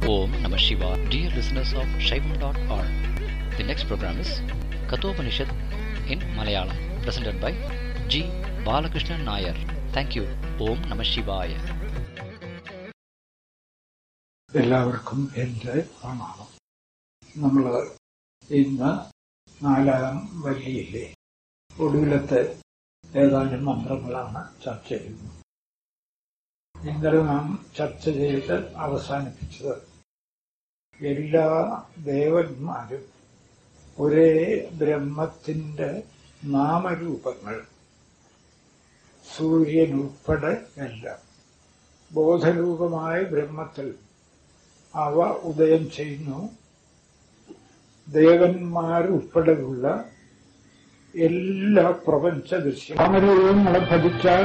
Om Namah Shivaya. Dear listeners of Shaivam.org, the next program is Kathopanishad in Malayalam, presented by G. Balakrishnan Nair. Thank you. Om Namah Shivaya. എല്ലാവർക്കും എൻ്റെ പ്രണാമം നമ്മൾ ഇന്ന് നാലാം വരിയിലെ ഒടുവിലത്തെ ഏതാനും മന്ത്രങ്ങളാണ് ചർച്ച ചെയ്യുന്നത് ഇന്നലെ നാം ചർച്ച ചെയ്ത് അവസാനിപ്പിച്ചത് എല്ലാ ദേവന്മാരും ഒരേ ബ്രഹ്മത്തിന്റെ നാമരൂപങ്ങൾ സൂര്യനുൾപ്പെടെ എല്ലാം ബോധരൂപമായ ബ്രഹ്മത്തിൽ അവ ഉദയം ചെയ്യുന്നു ദേവന്മാരുൾപ്പെടെയുള്ള എല്ലാ പ്രപഞ്ച ദൃശ്യം നാമരൂപങ്ങളെ ഭജിച്ചാൽ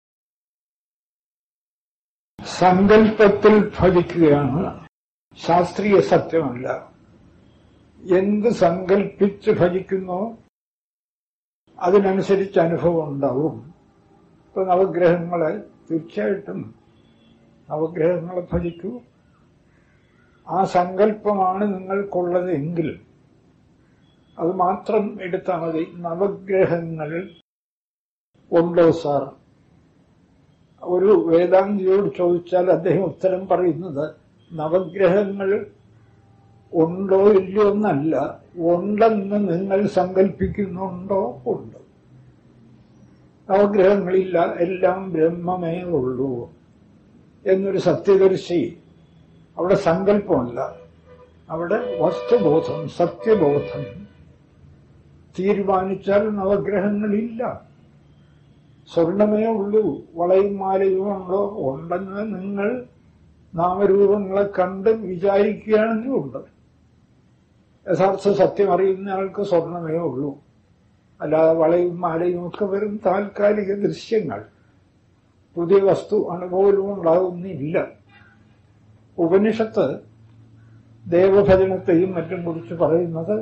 സങ്കല്പത്തിൽ ഭജിക്കുകയാണ് ശാസ്ത്രീയ സത്യമല്ല എന്ത് സങ്കല്പിച്ച് ഭജിക്കുന്നോ അതിനനുസരിച്ച് അനുഭവം ഉണ്ടാവും ഇപ്പൊ നവഗ്രഹങ്ങളെ തീർച്ചയായിട്ടും നവഗ്രഹങ്ങളെ ഭജിക്കൂ ആ സങ്കല്പമാണ് നിങ്ങൾക്കുള്ളത് എങ്കിൽ അത് മാത്രം എടുത്താൽ മതി നവഗ്രഹങ്ങൾ ഉണ്ടോ സാർ ഒരു വേദാന്തിയോട് ചോദിച്ചാൽ അദ്ദേഹം ഉത്തരം പറയുന്നത് നവഗ്രഹങ്ങൾ ഉണ്ടോ ഇല്ലയോ എന്നല്ല ഉണ്ടെന്ന് നിങ്ങൾ സങ്കല്പിക്കുന്നുണ്ടോ ഉണ്ട് നവഗ്രഹങ്ങളില്ല എല്ലാം ബ്രഹ്മമേ ഉള്ളൂ എന്നൊരു സത്യദർശി അവിടെ സങ്കല്പമല്ല അവിടെ വസ്തുബോധം സത്യബോധം തീരുമാനിച്ചാൽ നവഗ്രഹങ്ങളില്ല സ്വർണമേ ഉള്ളൂ വളയും മാലയും ഉണ്ടോ ഉണ്ടെന്ന് നിങ്ങൾ നാമരൂപങ്ങളെ കണ്ട് വിചാരിക്കുകയാണെങ്കിൽ ഉണ്ട് യഥാർത്ഥ സത്യം അറിയുന്ന ആൾക്ക് സ്വർണമേ ഉള്ളൂ അല്ലാതെ വളയും മാലയും ഒക്കെ വെറും താൽക്കാലിക ദൃശ്യങ്ങൾ പുതിയ വസ്തു അനുഭവവും ഉണ്ടാകുന്നില്ല ഉപനിഷത്ത് ദേവഭജനത്തെയും മറ്റും കുറിച്ച് പറയുന്നത്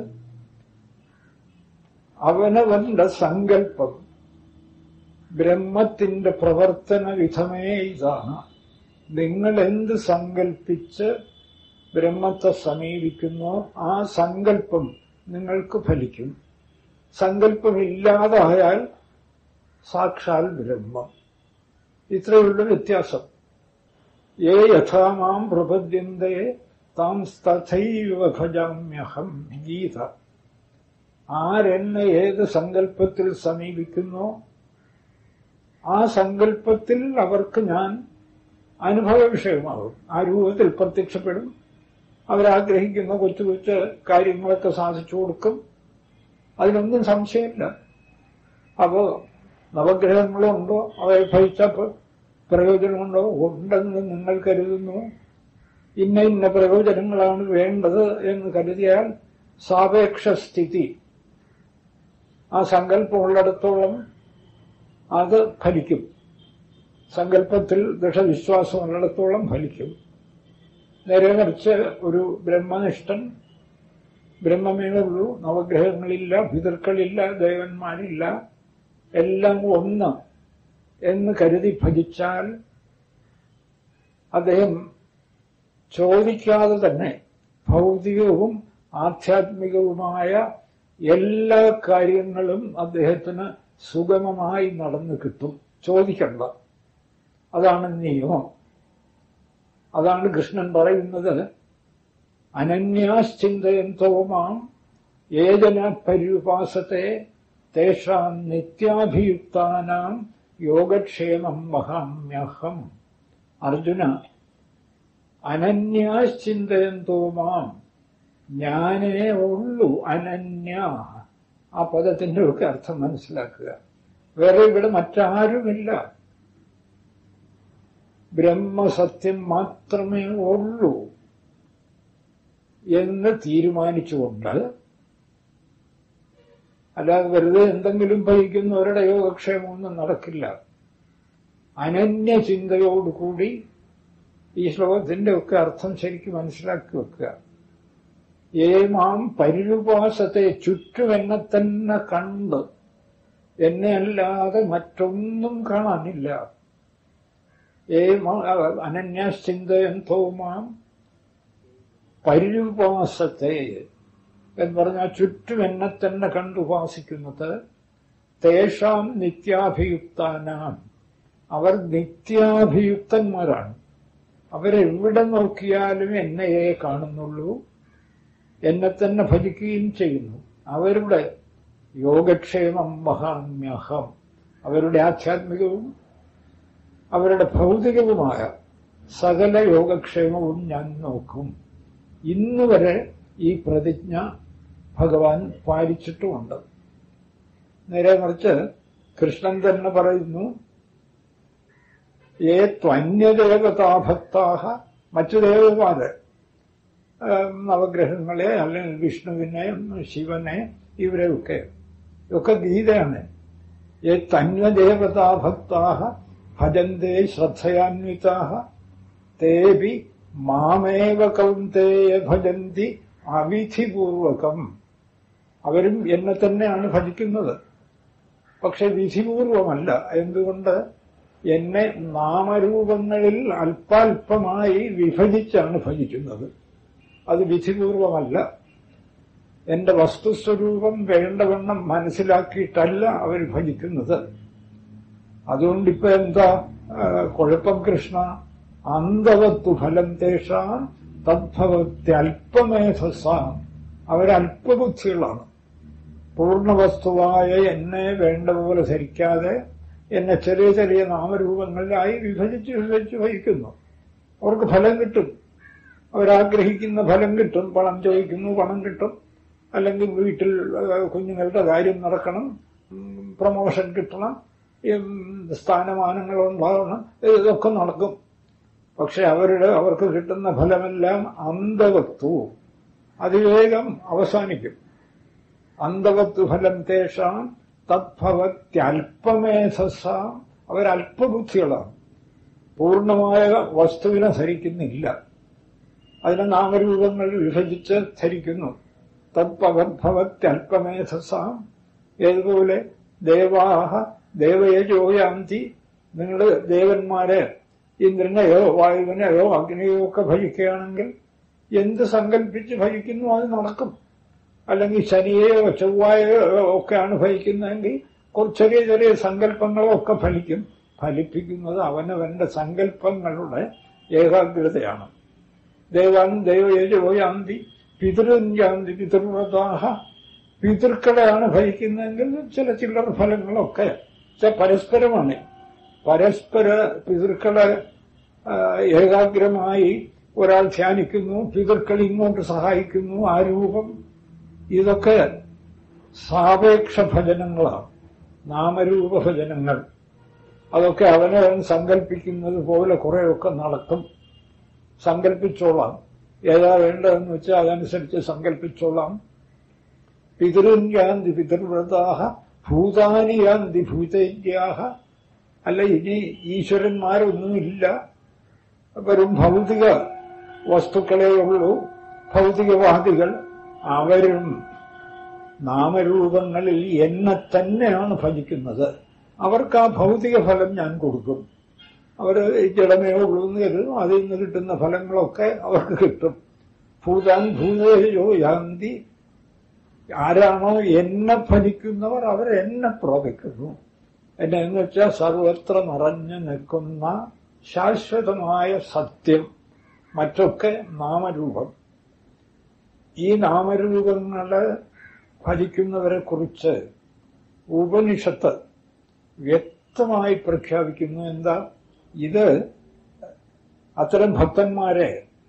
അവനവന്റെ സങ്കല്പം ബ്രഹ്മത്തിന്റെ പ്രവർത്തന വിധമേ ഇതാണ് നിങ്ങൾ എന്ത് സങ്കല്പിച്ച് ബ്രഹ്മത്തെ സമീപിക്കുന്നോ ആ സങ്കല്പം നിങ്ങൾക്ക് ഫലിക്കും സങ്കല്പമില്ലാതായാൽ സാക്ഷാൽ ബ്രഹ്മം ഇത്രയുള്ള വ്യത്യാസം ഏ യഥാമാം പ്രപദ്യന്തേ താം തഥൈവ ഭജാമ്യഹം ഗീത ആരെന്നെ ഏത് സങ്കല്പത്തിൽ സമീപിക്കുന്നോ ആ സങ്കല്പത്തിൽ അവർക്ക് ഞാൻ അനുഭവ വിഷയമാകും ആ രൂപത്തിൽ പ്രത്യക്ഷപ്പെടും അവരാഗ്രഹിക്കുന്ന കൊച്ചു കൊച്ചു കാര്യങ്ങളൊക്കെ സാധിച്ചു കൊടുക്കും അതിനൊന്നും സംശയമില്ല അപ്പോ നവഗ്രഹങ്ങളുണ്ടോ അവയെ ഭയിച്ചപ്പോൾ പ്രയോജനമുണ്ടോ ഉണ്ടെന്ന് നിങ്ങൾ കരുതുന്നു ഇന്ന ഇന്ന പ്രയോജനങ്ങളാണ് വേണ്ടത് എന്ന് കരുതിയാൽ സാപേക്ഷ സ്ഥിതി ആ സങ്കല്പമുള്ളിടത്തോളം അത് ഫലിക്കും സങ്കല്പത്തിൽ ദൃഢവിശ്വാസമുള്ളിടത്തോളം ഫലിക്കും നേരെ മറിച്ച് ഒരു ബ്രഹ്മനിഷ്ഠൻ ബ്രഹ്മമേ ഉള്ളൂ നവഗ്രഹങ്ങളില്ല പിതൃക്കളില്ല ദേവന്മാരില്ല എല്ലാം ഒന്ന് എന്ന് കരുതി ഭജിച്ചാൽ അദ്ദേഹം ചോദിക്കാതെ തന്നെ ഭൗതികവും ആധ്യാത്മികവുമായ എല്ലാ കാര്യങ്ങളും അദ്ദേഹത്തിന് സുഗമമായി നടന്നു കിട്ടും ചോദിക്കണ്ട അതാണ് നിയമം അതാണ് കൃഷ്ണൻ പറയുന്നത് അനന്യാശ്ചിന്തയന്തോ മാം ഏജന പര്യുപാസത്തെ തേഷാം നിത്യാഭിയുക്താനാം യോഗക്ഷേമം വഹാമ്യഹം അർജുന അനന്യാശ്ചിന്തയന്തോ മാം ഞാനേ ഉള്ളൂ അനന്യ ആ പദത്തിന്റെ ഒക്കെ അർത്ഥം മനസ്സിലാക്കുക വേറെ ഇവിടെ മറ്റാരുമില്ല ബ്രഹ്മസത്യം മാത്രമേ ഉള്ളൂ എന്ന് തീരുമാനിച്ചുകൊണ്ട് അല്ലാതെ വെറുതെ എന്തെങ്കിലും ഭരിക്കുന്നവരുടെ യോഗക്ഷേമമൊന്നും നടക്കില്ല അനന്യ ചിന്തയോടുകൂടി ഈ ശ്ലോകത്തിന്റെ ഒക്കെ അർത്ഥം ശരിക്കും മനസ്സിലാക്കി വെക്കുക ഏമാം പര്യുപാസത്തെ ചുറ്റുമെന്നെ തന്നെ കണ്ട് എന്നെ അല്ലാതെ മറ്റൊന്നും കാണാനില്ല ഏ അനന്യാശ്ചിന്തയന്തോ മാം പര്യുപാസത്തെ എന്ന് പറഞ്ഞാൽ ചുറ്റും എന്നെ തന്നെ കണ്ടുപാസിക്കുന്നത് തേഷാം നിത്യാഭിയുക്താനാം അവർ നിത്യാഭിയുക്തന്മാരാണ് അവരെവിടെ നോക്കിയാലും എന്നെയേ കാണുന്നുള്ളൂ എന്നെ തന്നെ ഭജിക്കുകയും ചെയ്യുന്നു അവരുടെ യോഗക്ഷേമം മഹാമ്യഹം അവരുടെ ആധ്യാത്മികവും അവരുടെ ഭൗതികവുമായ സകല യോഗക്ഷേമവും ഞാൻ നോക്കും ഇന്ന് വരെ ഈ പ്രതിജ്ഞ ഭഗവാൻ പാലിച്ചിട്ടുമുണ്ട് നേരെ മറിച്ച് കൃഷ്ണൻ തന്നെ പറയുന്നു ഏ ത്വന്യദേവതാഭക്താഹ മറ്റു ദേവന്മാര് നവഗ്രഹങ്ങളെ അല്ലെങ്കിൽ വിഷ്ണുവിനെ ശിവനെ ഇവരെയൊക്കെ ഒക്കെ ഗീതയാണ് ഏ തന്വദേവതാഭക്താഹ ഭജന്തേ ശ്രദ്ധയാന്വിതാഹ തേബി മാമേവ കൗന്തേയ ഭജന്തി അവിധിപൂർവകം അവരും എന്നെ തന്നെയാണ് ഭജിക്കുന്നത് പക്ഷെ വിധിപൂർവമല്ല എന്തുകൊണ്ട് എന്നെ നാമരൂപങ്ങളിൽ അല്പാൽപമായി വിഭജിച്ചാണ് ഭജിക്കുന്നത് അത് വിധിപൂർവമല്ല എന്റെ വസ്തുസ്വരൂപം വേണ്ടവണ്ണം മനസ്സിലാക്കിയിട്ടല്ല അവർ ഭജിക്കുന്നത് അതുകൊണ്ടിപ്പോ എന്താ കുഴപ്പം കൃഷ്ണ അന്തവത്തു ഫലം തേഷാം തദ്ഭവത്യൽപമേധസാം അവരല്പബുദ്ധികളാണ് പൂർണ്ണവസ്തുവായ എന്നെ വേണ്ട പോലെ ധരിക്കാതെ എന്നെ ചെറിയ ചെറിയ നാമരൂപങ്ങളിലായി വിഭജിച്ച് വിഭജിച്ച് വഹിക്കുന്നു അവർക്ക് ഫലം കിട്ടും അവരാഗ്രഹിക്കുന്ന ഫലം കിട്ടും പണം ചോദിക്കുന്നു പണം കിട്ടും അല്ലെങ്കിൽ വീട്ടിൽ കുഞ്ഞുങ്ങളുടെ കാര്യം നടക്കണം പ്രമോഷൻ കിട്ടണം സ്ഥാനമാനങ്ങൾ ഉണ്ടാകണം ഇതൊക്കെ നടക്കും പക്ഷെ അവരുടെ അവർക്ക് കിട്ടുന്ന ഫലമെല്ലാം അന്തവത്തു അതിവേഗം അവസാനിക്കും അന്തവത്തു ഫലം തേഷാം തദ്ഭവത്യൽപമേധസ അവരല്പബുദ്ധികളാണ് പൂർണ്ണമായ വസ്തുവിനെ ധരിക്കുന്നില്ല അതിനെ നാമരൂപങ്ങൾ വിഭജിച്ച് ധരിക്കുന്നു തദ്ഭവത്യൽപമേധസ ഏതുപോലെ ദേവാഹ ദേവയജോയാന്തി നിങ്ങൾ ദേവന്മാരെ ഇന്ദ്രനെയോ വായുവിനെയോ അഗ്നിയോ ഒക്കെ ഭജിക്കുകയാണെങ്കിൽ എന്ത് സങ്കല്പിച്ച് ഭജിക്കുന്നു അത് നടക്കും അല്ലെങ്കിൽ ശനിയെയോ ചൊവ്വായോ ഒക്കെയാണ് ഭജിക്കുന്നതെങ്കിൽ ചെറിയ ചെറിയ സങ്കല്പങ്ങളൊക്കെ ഫലിക്കും ഫലിപ്പിക്കുന്നത് അവനവന്റെ സങ്കല്പങ്ങളുടെ ഏകാഗ്രതയാണ് ദേവാൻ ദേവയജോയാന്തി പിതൃന്യാന്തി പിതൃവ്രതാഹ പിതൃക്കളെയാണ് ഭജിക്കുന്നതെങ്കിൽ ചില ചില്ലറ ഫലങ്ങളൊക്കെ പരസ്പരമാണ് പരസ്പര പിതൃക്കളെ ഏകാഗ്രമായി ഒരാൾ ധ്യാനിക്കുന്നു പിതൃക്കൾ ഇങ്ങോട്ട് സഹായിക്കുന്നു ആ രൂപം ഇതൊക്കെ സാപേക്ഷ ഭജനങ്ങളാണ് നാമരൂപ ഭജനങ്ങൾ അതൊക്കെ അവനവൻ സങ്കല്പിക്കുന്നത് പോലെ കുറെയൊക്കെ നടക്കും സങ്കല്പിച്ചോളാം ഏതാ വേണ്ടതെന്ന് വെച്ചാൽ അതനുസരിച്ച് സങ്കല്പിച്ചോളാം പിതൃന്യാന്തി പിതൃവ്രതാഹ ഭൂതാനി യാന്തി ഭൂതൈര്യാഹ അല്ല ഇനി ഈശ്വരന്മാരൊന്നുമില്ല വെറും ഭൗതിക വസ്തുക്കളേ ഉള്ളൂ ഭൗതികവാദികൾ അവരും നാമരൂപങ്ങളിൽ എന്നെ തന്നെയാണ് ഭജിക്കുന്നത് അവർക്ക് ആ ഭൗതിക ഫലം ഞാൻ കൊടുക്കും അവർ ജഡമേ ഉള്ളൂ എന്ന് കരുതും അതിൽ നിന്ന് കിട്ടുന്ന ഫലങ്ങളൊക്കെ അവർക്ക് കിട്ടും ഭൂതാൻ ഭൂതയോ യാന്തി ആരാണോ എന്നെ ഭജിക്കുന്നവർ അവർ എന്നെ പ്രവഹിക്കുന്നു എന്നെ എന്ന് വെച്ചാൽ സർവത്ര നിറഞ്ഞു നിൽക്കുന്ന ശാശ്വതമായ സത്യം മറ്റൊക്കെ നാമരൂപം ഈ നാമരൂപങ്ങളെ ഭജിക്കുന്നവരെ കുറിച്ച് ഉപനിഷത്ത് വ്യക്തമായി പ്രഖ്യാപിക്കുന്നു എന്താ ഇത് അത്തരം ഭക്തന്മാരെ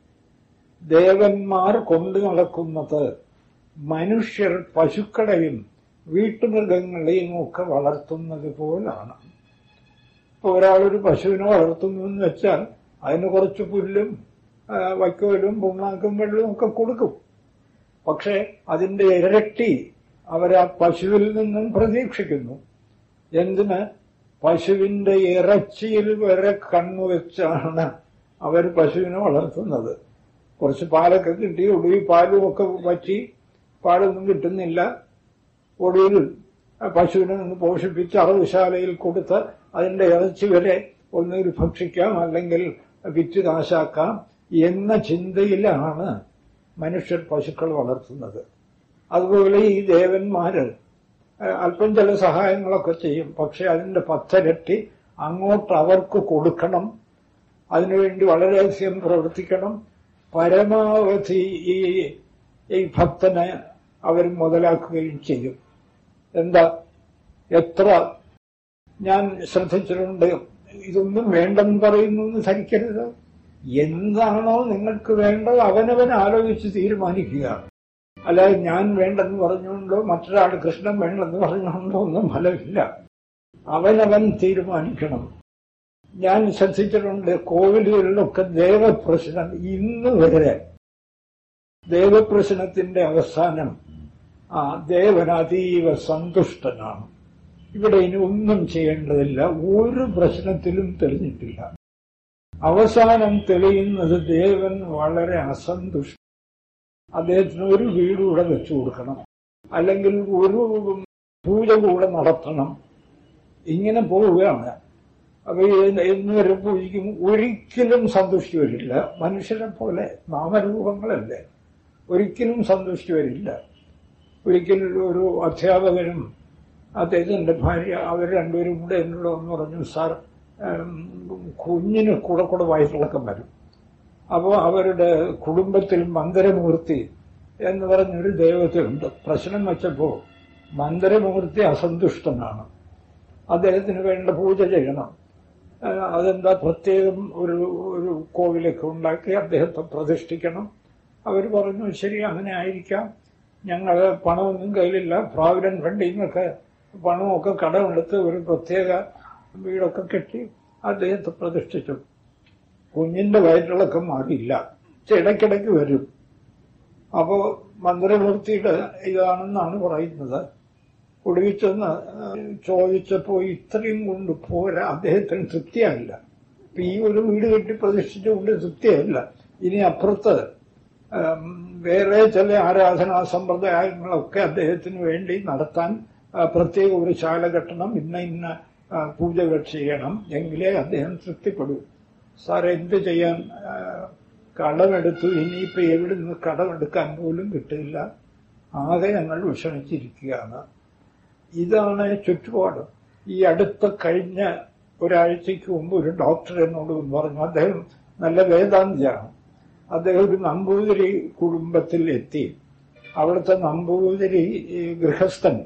ദേവന്മാർ കൊണ്ടു നടക്കുന്നത് മനുഷ്യർ പശുക്കളെയും വീട്ടുമൃഗങ്ങളെയും ഒക്കെ വളർത്തുന്നത് പോലാണ് ഇപ്പൊ ഒരാളൊരു പശുവിനെ വളർത്തുന്നു എന്ന് വെച്ചാൽ അതിന് കുറച്ച് പുല്ലും വൈക്കോലും പുണ്ണാക്കും വെള്ളവും ഒക്കെ കൊടുക്കും പക്ഷെ അതിന്റെ ഇരട്ടി അവരാ പശുവിൽ നിന്നും പ്രതീക്ഷിക്കുന്നു എന്തിന് പശുവിന്റെ ഇറച്ചിയിൽ വരെ കണ്ണുവെച്ചാണ് അവർ പശുവിനെ വളർത്തുന്നത് കുറച്ച് പാലൊക്കെ കിട്ടി ഒടുവിൽ പാലും ഒക്കെ പറ്റി പാലൊന്നും കിട്ടുന്നില്ല ഒടുവിൽ പശുവിനെ നിന്ന് പോഷിപ്പിച്ച് അറവുശാലയിൽ കൊടുത്ത് അതിന്റെ ഇറച്ചി വരെ ഒന്നുകിൽ ഭക്ഷിക്കാം അല്ലെങ്കിൽ വിറ്റ് കാശാക്കാം എന്ന ചിന്തയിലാണ് മനുഷ്യർ പശുക്കൾ വളർത്തുന്നത് അതുപോലെ ഈ ദേവന്മാര് ഏഹ്, അല്പം ചില സഹായങ്ങളൊക്കെ ചെയ്യും പക്ഷെ അതിന്റെ പത്തരട്ടി അങ്ങോട്ട് അവർക്ക് കൊടുക്കണം അതിനുവേണ്ടി വളരെയധികം പ്രവർത്തിക്കണം പരമാവധി ഈ ഈ ഭക്തനെ അവർ മുതലാക്കുകയും ചെയ്യും എന്താ എത്ര ഞാൻ ശ്രദ്ധിച്ചിട്ടുണ്ട് ഇതൊന്നും വേണ്ടെന്ന് പറയുന്നു എന്ന് ധരിക്കരുത് എന്താണോ നിങ്ങൾക്ക് വേണ്ടത് അവനവൻ ആലോചിച്ച് തീരുമാനിക്കുക അല്ലാതെ ഞാൻ വേണ്ടെന്ന് പറഞ്ഞുകൊണ്ടോ മറ്റൊരാൾ കൃഷ്ണൻ വേണ്ടെന്ന് പറഞ്ഞുകൊണ്ടോ ഒന്നും ഫലമില്ല അവനവൻ തീരുമാനിക്കണം ഞാൻ ശ്രദ്ധിച്ചിട്ടുണ്ട് കോവിലുകളിലൊക്കെ ദേവപ്രശ്നം ഇന്ന് വരെ ദേവപ്രശ്നത്തിന്റെ അവസാനം ആ ദേവൻ അതീവ സന്തുഷ്ടനാണ് ഇവിടെ ഇനി ഒന്നും ചെയ്യേണ്ടതില്ല ഒരു പ്രശ്നത്തിലും തെളിഞ്ഞിട്ടില്ല അവസാനം തെളിയുന്നത് ദേവൻ വളരെ അസന്തുഷ്ട അദ്ദേഹത്തിന് ഒരു വീട് കൂടെ വെച്ചു കൊടുക്കണം അല്ലെങ്കിൽ ഒരു പൂജ കൂടെ നടത്തണം ഇങ്ങനെ പോവുകയാണ് അപ്പൊ എന്ന് വരെ പൂജിക്കും ഒരിക്കലും സന്തുഷ്ടി വരില്ല മനുഷ്യരെ പോലെ നാമരൂപങ്ങളല്ലേ ഒരിക്കലും സന്തുഷ്ടി വരില്ല ഒരിക്കൽ ഒരു അധ്യാപകനും അദ്ദേഹത്തിന്റെ ഭാര്യ അവർ രണ്ടുപേരും കൂടെ എന്നോട് ഒന്ന് പറഞ്ഞു സാർ ഉം, കുഞ്ഞിന് കൂടെ കൂടെ വയറ്റിളക്കം വരും അപ്പോൾ അവരുടെ കുടുംബത്തിൽ മന്ദരമൂർത്തി എന്ന് പറഞ്ഞൊരു ദൈവത്തിലുണ്ട് പ്രശ്നം വെച്ചപ്പോൾ മന്ദരമൂർത്തി അസന്തുഷ്ടനാണ് അദ്ദേഹത്തിന് വേണ്ട പൂജ ചെയ്യണം ആ, അതെന്താ പ്രത്യേകം ഒരു ഒരു കോവിലൊക്കെ ഉണ്ടാക്കി അദ്ദേഹത്തെ പ്രതിഷ്ഠിക്കണം അവർ പറഞ്ഞു ശരി അങ്ങനെ ആയിരിക്കാം ഞങ്ങൾ പണമൊന്നും കയ്യിലില്ല പ്രാവിഡന്റ് ഫണ്ടിൽ നിന്നൊക്കെ പണമൊക്കെ കടമെടുത്ത് ഒരു പ്രത്യേക വീടൊക്കെ കെട്ടി അദ്ദേഹത്തെ പ്രതിഷ്ഠിച്ചു കുഞ്ഞിന്റെ വയറ്റിളക്കം മാറിയില്ല പക്ഷെ ഇടയ്ക്കിടയ്ക്ക് വരും അപ്പോ മന്ത്രമൂർത്തിയുടെ ഇതാണെന്നാണ് പറയുന്നത് ഒടുവിൽ ചെന്ന് ചോദിച്ചപ്പോ ഇത്രയും കൊണ്ട് പോരാ അദ്ദേഹത്തിന് തൃപ്തിയായില്ല ഇപ്പൊ ഈ ഒരു വീട് കെട്ടി പ്രതിഷ്ഠിച്ചുകൊണ്ട് തൃപ്തിയായില്ല ഇനി അപ്പുറത്ത് ഉം, വേറെ ചില ആരാധനാ സമ്പ്രദായങ്ങളൊക്കെ അദ്ദേഹത്തിന് വേണ്ടി നടത്താൻ ആ, പ്രത്യേക ഒരു ശാല കെട്ടണം ഇന്ന ഇന്ന ആ, പൂജകൾ ചെയ്യണം എങ്കിലേ അദ്ദേഹം തൃപ്തിപ്പെടൂ സാർ എന്ത് ചെയ്യാൻ ആ, കടമെടുത്തു ഇനിയിപ്പോ എവിടെ നിന്ന് കടമെടുക്കാൻ പോലും കിട്ടില്ല ആകെ ഞങ്ങൾ വിഷമിച്ചിരിക്കുകയാണ് ഇതാണ് ചുറ്റുപാട് ഈ അടുത്ത കഴിഞ്ഞ ഒരാഴ്ചയ്ക്ക് മുമ്പ് ഒരു ഡോക്ടർ എന്നോട് പറഞ്ഞു അദ്ദേഹം നല്ല വേദാന്തിയാണ് അദ്ദേഹം ഒരു നമ്പൂതിരി കുടുംബത്തിൽ എത്തി അവിടുത്തെ നമ്പൂതിരി ഈ ഗൃഹസ്ഥൻ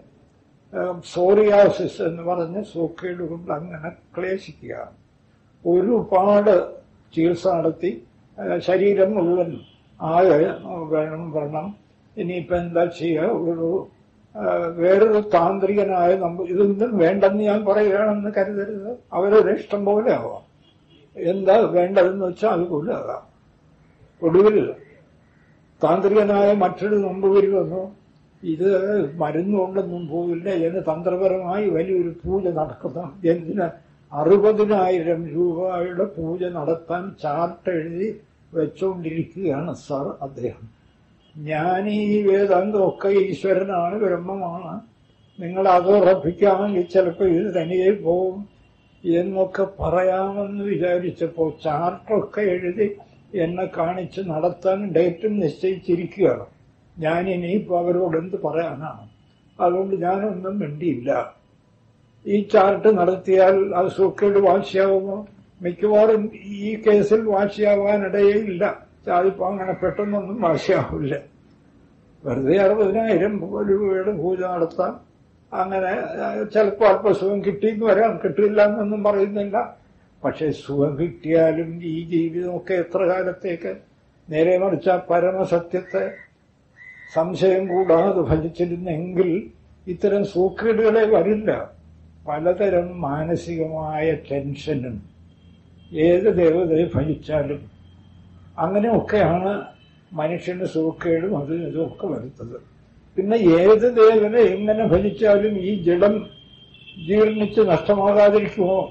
സോറിയാസിസ് എന്ന് പറഞ്ഞ് സൂക്കേട് കൊണ്ട് അങ്ങനെ ക്ലേശിക്കുക ഒരുപാട് ചികിത്സ നടത്തി ആ, ശരീരം മുഴുവൻ ആകെ വേണം വരണം ഇനിയിപ്പോ എന്താ ചെയ്യുക ഒരു ആ, വേറൊരു താന്ത്രികനായ നമ്മ ഇതൊന്നും വേണ്ടെന്ന് ഞാൻ പറയുകയാണെന്ന് കരുതരുത് അവരൊരു ഇഷ്ടം പോലെ ആവാം എന്താ വേണ്ടതെന്ന് വെച്ചാൽ അതുപോലെ ആകാം ഒടുവിൽ താന്ത്രികനായ മറ്റൊരു നമ്പൂതിരി വന്നു ഇത് മരുന്നുകൊണ്ടൊന്നും പോവില്ല എന്ന് തന്ത്രപരമായി വലിയൊരു പൂജ നടക്കണം എന്തിന് അറുപതിനായിരം രൂപയുടെ പൂജ നടത്താൻ ചാർട്ട് എഴുതി വെച്ചുകൊണ്ടിരിക്കുകയാണ് സാർ അദ്ദേഹം ഞാൻ ഈ വേദാന്തമൊക്കെ ഈശ്വരനാണ് ബ്രഹ്മമാണ് നിങ്ങൾ അത് ഉറപ്പിക്കാമെങ്കിൽ ചിലപ്പോൾ ഇത് തനിയെ പോവും എന്നൊക്കെ പറയാമെന്ന് വിചാരിച്ചപ്പോൾ ചാർട്ടൊക്കെ എഴുതി എന്നെ കാണിച്ച് നടത്താൻ ഡേറ്റും നിശ്ചയിച്ചിരിക്കുകയാണ് ഞാൻ ഇനിയിപ്പോൾ അവരോട് എന്ത് പറയാനാണ് അതുകൊണ്ട് ഞാനൊന്നും മിണ്ടിയില്ല ഈ ചാർട്ട് നടത്തിയാൽ അത് സൂക്കേട് വാശിയാവുമോ മിക്കവാറും ഈ കേസിൽ വാശിയാവാനിടയില്ല അതിപ്പോ അങ്ങനെ പെട്ടെന്നൊന്നും വാശിയാവില്ല വെറുതെ അറുപതിനായിരം രൂപയുടെ പൂജ നടത്താം അങ്ങനെ ചിലപ്പോൾ അല്പസുഖം കിട്ടിയെന്ന് വരാം കിട്ടില്ല എന്നൊന്നും പറയുന്നില്ല പക്ഷെ സുഖം കിട്ടിയാലും ഈ ജീവിതമൊക്കെ എത്ര കാലത്തേക്ക് നേരെ മറിച്ച ആ പരമസത്യത്തെ സംശയം കൂടാതെ ഫലിച്ചിരുന്നെങ്കിൽ ഇത്തരം സൂക്കേടുകളെ വരില്ല പലതരം മാനസികമായ ടെൻഷനും ഏത് ദേവതയെ ഫലിച്ചാലും അങ്ങനെയൊക്കെയാണ് മനുഷ്യന് സൂക്കേടും അതും ഇതുമൊക്കെ വരുന്നത് പിന്നെ ഏത് ദേവനെ എങ്ങനെ ഭജിച്ചാലും ഈ ജഡം ജീർണിച്ച് നഷ്ടമാകാതിരിക്കുമോ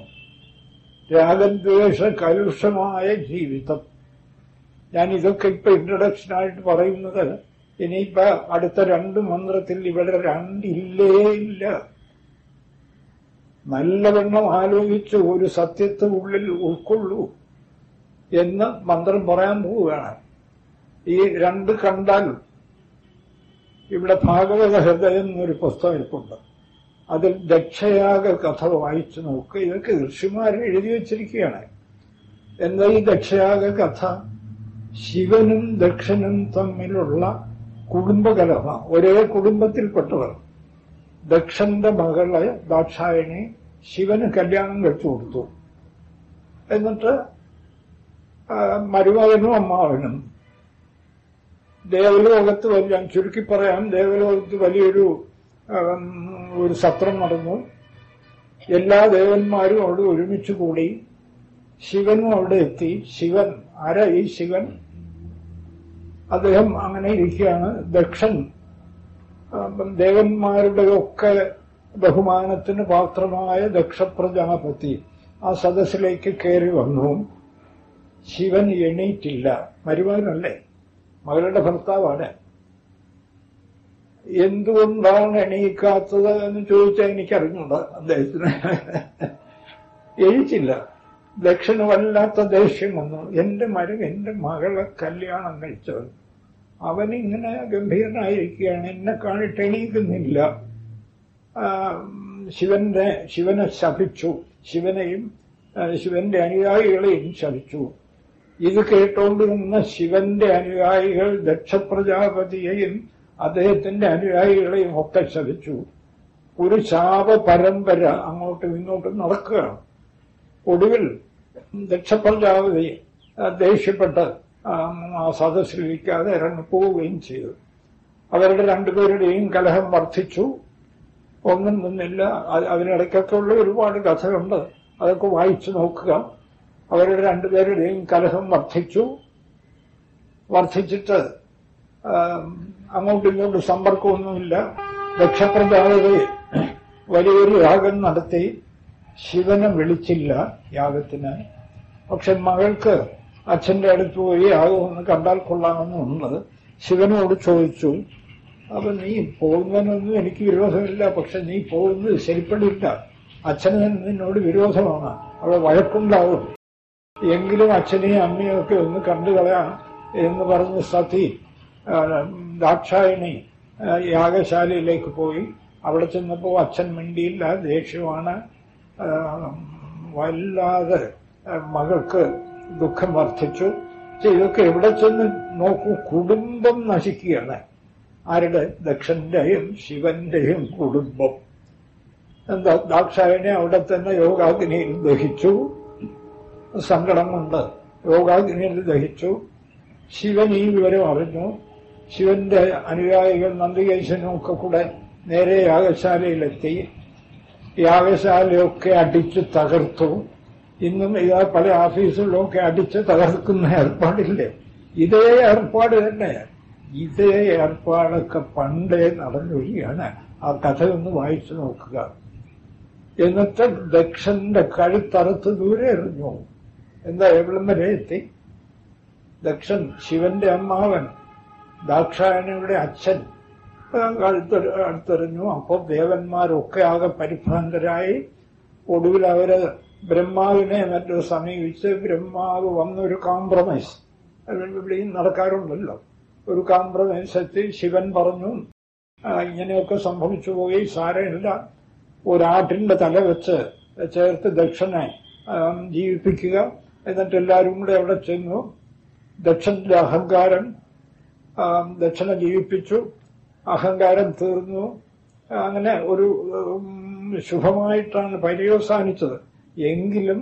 രാഗദ്വേഷ കലുഷമായ ജീവിതം ഞാൻ ഇതൊക്കെ ഇപ്പൊ ഇൻട്രഡക്ഷനായിട്ട് പറയുന്നത് ഇനിയിപ്പോ അടുത്ത രണ്ട് മന്ത്രത്തിൽ ഇവിടെ രണ്ടില്ലേ ഇല്ല നല്ലവണ്ണം ആലോചിച്ച് ഒരു സത്യത്തെ ഉള്ളിൽ ഉൾക്കൊള്ളൂ എന്ന് മന്ത്രം പറയാൻ പോവുകയാണ് ഈ രണ്ട് കണ്ടാൽ ഇവിടെ ഭാഗവത ഹൃദയം എന്നൊരു പുസ്തകം ഇരിപ്പുണ്ട് അതിൽ ദക്ഷയാഗ കഥ വായിച്ചു നോക്കുക ഇതൊക്കെ ഋഷിമാർ എഴുതി വച്ചിരിക്കുകയാണ് എന്താ ഈ ദക്ഷയാഗ കഥ ശിവനും ദക്ഷനും തമ്മിലുള്ള കുടുംബകലഹ ഒരേ കുടുംബത്തിൽപ്പെട്ടവർ ദക്ഷന്റെ മകളെ ദാക്ഷായണി ശിവന് കല്യാണം കഴിച്ചു കൊടുത്തു എന്നിട്ട് ആ, മരുമകനും അമ്മാവനും ദേവലോകത്ത് വലിയ ഞാൻ ചുരുക്കി പറയാം ദേവലോകത്ത് വലിയൊരു ഉം, ഒരു സത്രം നടന്നു എല്ലാ ദേവന്മാരും അവിടെ ഒരുമിച്ച് കൂടി ശിവനും അവിടെ എത്തി ശിവൻ ആരാ ഈ ശിവൻ അദ്ദേഹം അങ്ങനെ ഇരിക്കുകയാണ് ദക്ഷൻ ഉം, ദേവന്മാരുടെ ഒക്കെ ബഹുമാനത്തിന് പാത്രമായ ദക്ഷപ്രജാപതി ആ സദസ്സിലേക്ക് കയറി വന്നു ശിവൻ എണീറ്റില്ല മരുമകനല്ലേ മകളുടെ ഭർത്താവാണ് എന്തുകൊണ്ടാണ് എണീക്കാത്തത് എന്ന് ചോദിച്ചാൽ എനിക്കറിഞ്ഞൂടാ അദ്ദേഹത്തിന് എഴുച്ചില്ല ദക്ഷന് വല്ലാത്ത ദേഷ്യം വന്നു എന്റെ മരുക എന്റെ മകളെ കല്യാണം കഴിച്ചവൻ അവനിങ്ങനെ ഗംഭീരനായിരിക്കുകയാണ് എന്നെ കാണിട്ട് എണീക്കുന്നില്ല ആ, ശിവന്റെ ശിവനെ ശപിച്ചു ശിവനെയും ആ, ശിവന്റെ അനുയായികളെയും ശപിച്ചു ഇത് കേട്ടോണ്ട് നിന്ന ശിവന്റെ അനുയായികൾ ദക്ഷപ്രജാപതിയെയും അദ്ദേഹത്തിന്റെ അനുയായികളെയും ഒക്കെ ശപിച്ചു ഒരു ശാപ പരമ്പര അങ്ങോട്ടും ഇങ്ങോട്ടും നടക്കുകയാണ് ഒടുവിൽ ദക്ഷപ്രജാപതി ആ, ദേഷ്യപ്പെട്ട് ആ, ആ സദസ്സിലിരിക്കാതെ ഇറങ്ങിപ്പോവുകയും ചെയ്തു അവരുടെ രണ്ടുപേരുടെയും കലഹം വർദ്ധിച്ചു ഒന്നും നിന്നില്ല അത് അതിനിടയ്ക്കൊക്കെ ഉള്ള ഒരുപാട് കഥയുണ്ട് അതൊക്കെ വായിച്ചു നോക്കുക അവരുടെ രണ്ടുപേരുടെയും കലഹം വർദ്ധിച്ചു വർദ്ധിച്ചിട്ട് ആ, അങ്ങോട്ടും ഇങ്ങോട്ടും സമ്പർക്കമൊന്നുമില്ല ദക്ഷപ്രജാപതി വലിയൊരു യാഗം നടത്തി ശിവനെ വിളിച്ചില്ല യാഗത്തിന് പക്ഷെ മകൾക്ക് അച്ഛന്റെ അടുത്ത് പോയി യാഗം ഒന്ന് കണ്ടാൽ കൊള്ളാമെന്നുണ്ട് ശിവനോട് ചോദിച്ചു അപ്പൊ നീ പോകുന്നതിനൊന്നും എനിക്ക് വിരോധമില്ല പക്ഷെ നീ പോകുന്നത് ശരിപ്പെടില്ല അച്ഛന് നിന്നോട് വിരോധമാണ് അവിടെ വഴക്കുണ്ടാവും എങ്കിലും അച്ഛനെയും അമ്മയും ഒക്കെ ഒന്ന് കണ്ടു കളയാം എന്ന് പറഞ്ഞ് സതി ആ, ദാക്ഷായണി ആ, യാഗശാലയിലേക്ക് പോയി അവിടെ ചെന്നപ്പോൾ അച്ഛൻ മിണ്ടിയില്ല ദേഷ്യമാണ് ആ, വല്ലാതെ ആ, മകൾക്ക് ദുഃഖം വർദ്ധിച്ചു പക്ഷെ ഇതൊക്കെ എവിടെ ചെന്ന് നോക്കൂ കുടുംബം നശിക്കുകയാണ് ആരുടെ ദക്ഷന്റെയും ശിവന്റെയും കുടുംബം എന്താ ദാക്ഷായണി അവിടെ തന്നെ യോഗാഗ്നിയിൽ ദഹിച്ചു സങ്കടം കൊണ്ട് യോഗാഗ്നിയിൽ ദഹിച്ചു ശിവൻ ഈ വിവരം അറിഞ്ഞു ശിവന്റെ അനുയായികൾ നന്ദികേശനും ഒക്കെ കൂടെ നേരെ യാഗശാലയിലെത്തി യാഗശാലയൊക്കെ അടിച്ച് തകർത്തു ഇന്നും ഇതാ പല ഓഫീസുകളിലൊക്കെ അടിച്ച് തകർക്കുന്ന ഏർപ്പാടില്ലേ ഇതേ ഏർപ്പാട് തന്നെ ഇതേ ഏർപ്പാടൊക്കെ പണ്ടേ നടന്നൊഴിയാണ് ആ കഥയൊന്ന് വായിച്ചു നോക്കുക എന്നിട്ട് ദക്ഷന്റെ കഴുത്തറുത്ത് ദൂരെ എറിഞ്ഞു എന്താ എവിടം വരെ എത്തി ദക്ഷൻ ശിവന്റെ അമ്മാവൻ ദാക്ഷായണിയുടെ അച്ഛൻ കഴുത്ത് അടുത്തെറിഞ്ഞു അപ്പോൾ ദേവന്മാരൊക്കെ ആകെ പരിഭ്രാന്തരായി ഒടുവിൽ അവര് ബ്രഹ്മാവിനെ മറ്റോ സമീപിച്ച് ബ്രഹ്മാവ് വന്നൊരു കോംപ്രമൈസ് ഇവിടെയും നടക്കാറുണ്ടല്ലോ ഒരു കോംപ്രമൈസ് എത്തി ശിവൻ പറഞ്ഞു "ആ, ഇങ്ങനെയൊക്കെ സംഭവിച്ചു പോയി സാരമില്ല ഒരാട്ടിന്റെ തല വെച്ച് ചേർത്ത് ദക്ഷനെ ആ, ജീവിപ്പിക്കുക എന്നിട്ട് എല്ലാവരും കൂടെ അവിടെ ചെന്നു ദക്ഷന്റെ അഹങ്കാരം ആ, ദക്ഷനെ ജീവിപ്പിച്ചു അഹങ്കാരം തീർന്നു അങ്ങനെ ഒരു ഉം, ശുഭമായിട്ടാണ് പര്യവസാനിച്ചത് എങ്കിലും